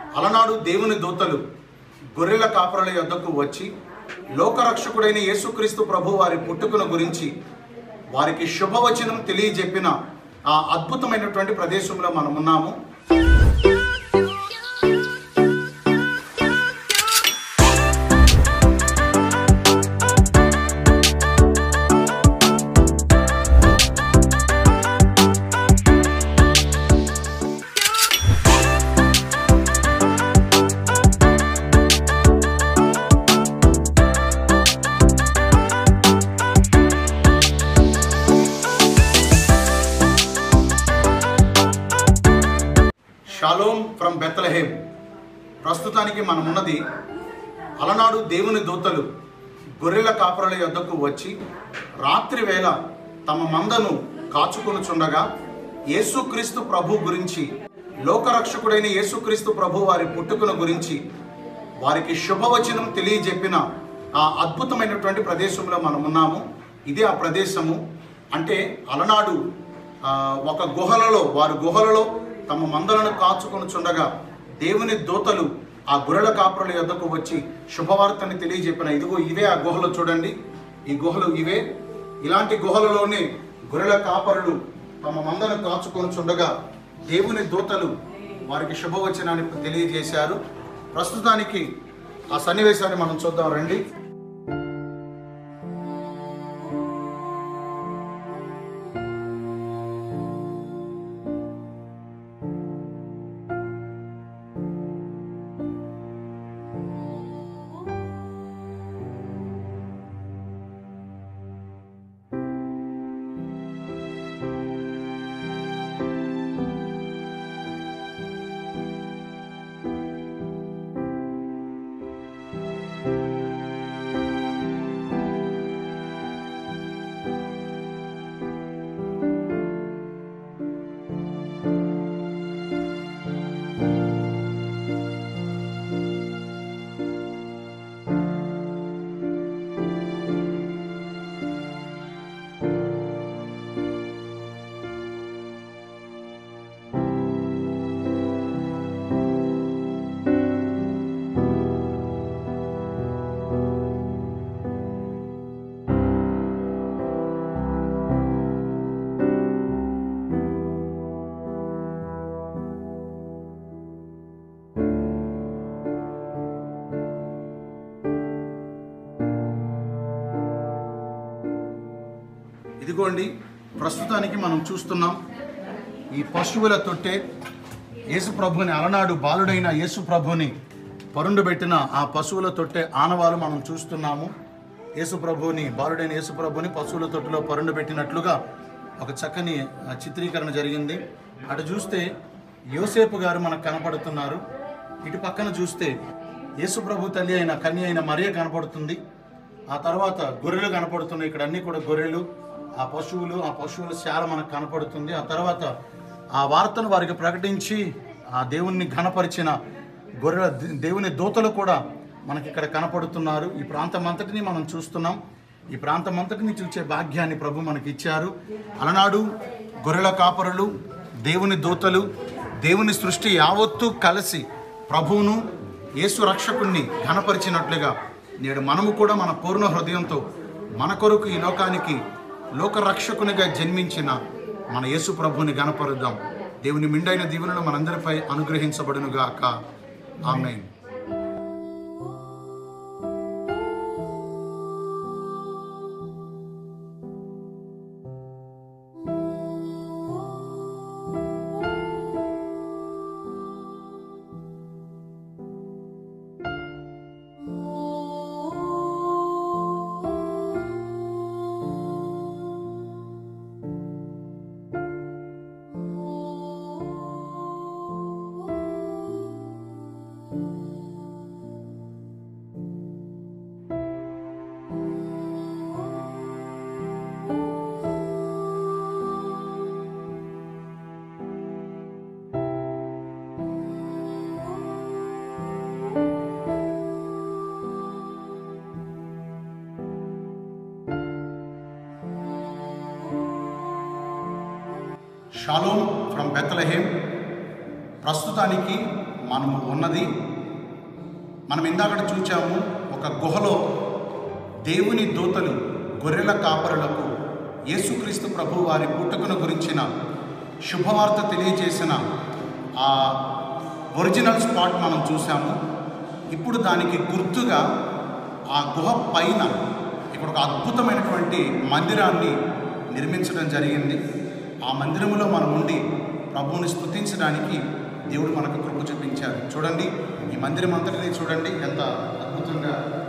అలనాడు దేవుని దూతలు గొర్రెల కాపరుల యొద్దకు వచ్చి లోకరక్షకుడైన యేసుక్రీస్తు ప్రభు వారి పుట్టుకను గురించి వారికి శుభవచనం తెలియజెప్పిన ఆ అద్భుతమైనటువంటి ప్రదేశంలో మనం ఉన్నాము షాలోమ్ ఫ్రమ్ బెత్తలహేం ప్రస్తుతానికి మనం ఉన్నది అలనాడు దేవుని దూతలు గొర్రెల కాపరుల యొద్దకు వచ్చి రాత్రి వేళ తమ మందను కాచుకొనుచుండగా యేసుక్రీస్తు ప్రభు గురించి లోకరక్షకుడైన యేసుక్రీస్తు ప్రభు వారి పుట్టుకను గురించి వారికి శుభవచనం తెలియజెప్పిన ఆ అద్భుతమైనటువంటి ప్రదేశంలో మనం ఉన్నాము ఇదే ఆ ప్రదేశము అంటే అలనాడు ఆ, ఒక గుహలలో వారి గుహలలో తమ మందలను కాచుకొనుచుండగా దేవుని దూతలు ఆ గొర్రెల కాపురుల యొద్దకు వచ్చి శుభవార్తని తెలియజెప్పిన ఇదిగో ఇవే ఆ గుహలు చూడండి ఈ గుహలు ఇవే ఇలాంటి గుహలలోనే గొర్రెల కాపరులు తమ మందను కాచుకొనుచుండగా దేవుని దూతలు వారికి శుభవచనాన్ని తెలియజేశారు ప్రస్తుతానికి ఆ సన్నివేశాన్ని మనం చూద్దాం రండి ఇదిగోండి ప్రస్తుతానికి మనం చూస్తున్నాం ఈ పశువుల తొట్టె యేసు ప్రభుని అలనాడు బాలుడైన యేసు ప్రభుని పరుండు పెట్టిన ఆ పశువుల తొట్టె ఆనవాలు మనం చూస్తున్నాము యేసు ప్రభుని బాలుడైన యేసు ప్రభుని పశువుల తొట్టెలో పరుండు పెట్టినట్లుగా ఒక చక్కని ఆ, చిత్రీకరణ జరిగింది అటు చూస్తే యోసేపు గారు మనకు కనపడుతున్నారు ఇటు పక్కన చూస్తే యేసు ప్రభు తల్లి అయిన కన్య అయిన మరియ కనపడుతుంది ఆ తర్వాత గొర్రెలు కనపడుతున్నాయి ఇక్కడ అన్ని కూడా గొర్రెలు ఆ పశువులు ఆ పశువుల శాల మనకు కనపడుతుంది ఆ తర్వాత ఆ వార్తను వారికి ప్రకటించి ఆ దేవుణ్ణి ఘనపరిచిన గొర్రెల దేవుని దూతలు కూడా మనకి ఇక్కడ కనపడుతున్నారు ఈ ప్రాంతం అంతటిని మనం చూస్తున్నాం ఈ ప్రాంతం అంతటిని చూసే భాగ్యాన్ని ప్రభు మనకి ఇచ్చారు అలనాడు గొర్రెల కాపరులు దేవుని దూతలు దేవుని సృష్టి యావత్తు కలిసి ప్రభువును యేసు రక్షకుణ్ణి ఘనపరిచినట్లుగా నేడు మనము కూడా మన పూర్ణ హృదయంతో మన కొరకు ఈ లోకానికి లోక రక్షకునిగా జన్మించిన మన యేసు ప్రభువుని ఘనపరుద్దాం దేవుని మిండైన దీవెనలు మనందరిపై అనుగ్రహించబడునుగాక ఆమెన్ షాలోమ్ ఫ్రమ్ బెత్తలహేమ్ ప్రస్తుతానికి మనము ఉన్నది మనం ఇందాకట చూచాము ఒక గుహలో దేవుని దూతలు గొర్రెల కాపరులకు యేసుక్రీస్తు ప్రభు వారి పుట్టుకను గురించిన శుభవార్త తెలియజేసిన ఆ ఒరిజినల్ స్పాట్ మనం చూసాము ఇప్పుడు దానికి గుర్తుగా ఆ గుహ పైన ఇక్కడ ఒక అద్భుతమైనటువంటి మందిరాన్ని నిర్మించడం జరిగింది ఆ మందిరంలో మనం ఉండి ప్రభువుని స్తుతించడానికి దేవుడు మనకు కృప చూపించారు చూడండి ఈ మందిరం అంతటినీ చూడండి ఎంత అద్భుతంగా